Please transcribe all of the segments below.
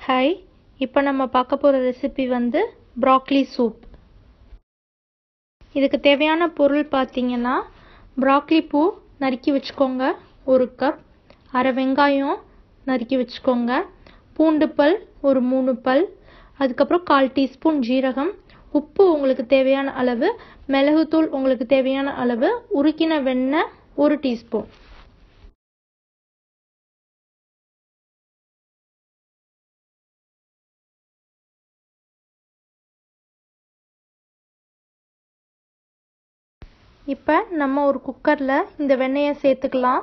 hi இப்போ நம்ம பார்க்க போகிற ரெசிபி வந்து ப்ராக்லி சூப் இதுக்கு தேவையான பொருள் பார்த்தீங்கன்னா ப்ராக்லி பூ நறுக்கி வச்சுக்கோங்க ஒரு கப் அரை வெங்காயம் நறுக்கி வச்சுக்கோங்க பூண்டு பல் ஒரு மூணு பல் அதுக்கப்புறம் கால் டீஸ்பூன் ஜீரகம் உப்பு உங்களுக்கு தேவையான அளவு மிளகுத்தூள் உங்களுக்கு தேவையான அளவு உருக்கின வெண்ணெய் ஒரு டீஸ்பூன் இப்போ நம்ம ஒரு குக்கரில் இந்த வெண்ணெயை சேர்த்துக்கலாம்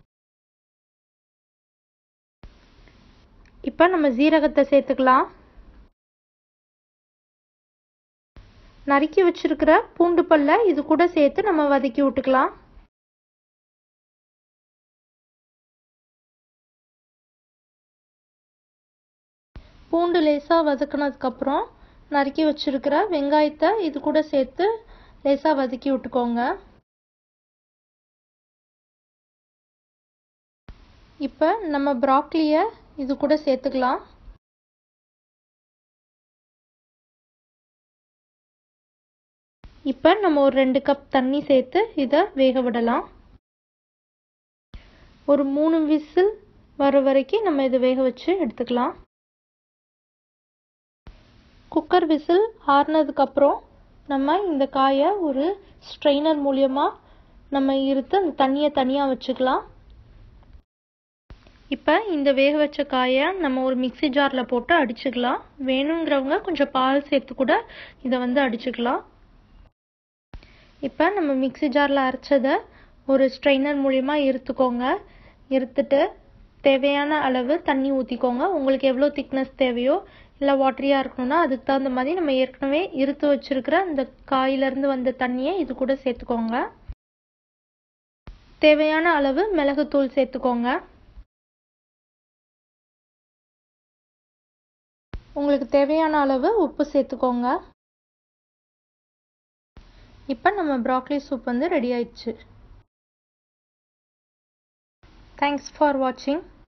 இப்போ நம்ம ஜீரகத்தை சேர்த்துக்கலாம் நறுக்கி வச்சிருக்கிற பூண்டு பல்ல இது கூட சேர்த்து நம்ம வதக்கி விட்டுக்கலாம் பூண்டு லேசாக வதக்கினதுக்கப்புறம் நறுக்கி வச்சிருக்கிற வெங்காயத்தை இது கூட சேர்த்து லேசாக வதக்கி விட்டுக்கோங்க இப்போ நம்ம ப்ராக்லியை இது கூட சேர்த்துக்கலாம் இப்போ நம்ம ஒரு ரெண்டு கப் தண்ணி சேர்த்து இதை வேக விடலாம் ஒரு மூணு விசில் வர வரைக்கும் நம்ம இதை வேக வச்சு எடுத்துக்கலாம் குக்கர் விசில் ஆறுனதுக்கப்புறம் நம்ம இந்த காயை ஒரு ஸ்ட்ரெயினர் மூலியமாக நம்ம இருத்து அந்த தண்ணியை தனியாக வச்சுக்கலாம் இப்போ இந்த வேக வச்ச காயை நம்ம ஒரு மிக்சி ஜாரில் போட்டு அடிச்சுக்கலாம் வேணுங்கிறவங்க கொஞ்சம் பால் சேர்த்து கூட இதை வந்து அடிச்சுக்கலாம் இப்போ நம்ம மிக்சி ஜாரில் அரைச்சதை ஒரு ஸ்ட்ரெயினர் மூலிமா இருத்துக்கோங்க இருத்துட்டு தேவையான அளவு தண்ணி ஊற்றிக்கோங்க உங்களுக்கு எவ்வளோ திக்னஸ் தேவையோ இல்லை வாட்டரியாக இருக்கணும்னா அதுக்கு தகுந்த மாதிரி நம்ம ஏற்கனவே இருத்து வச்சுருக்கிற அந்த காயிலேருந்து வந்த தண்ணியை இது கூட சேர்த்துக்கோங்க தேவையான அளவு மிளகுத்தூள் சேர்த்துக்கோங்க உங்களுக்கு தேவையான அளவு உப்பு சேர்த்துக்கோங்க இப்போ நம்ம ப்ராக்லி சூப் வந்து ரெடி ஆயிடுச்சு தேங்க்ஸ் ஃபார் வாட்சிங்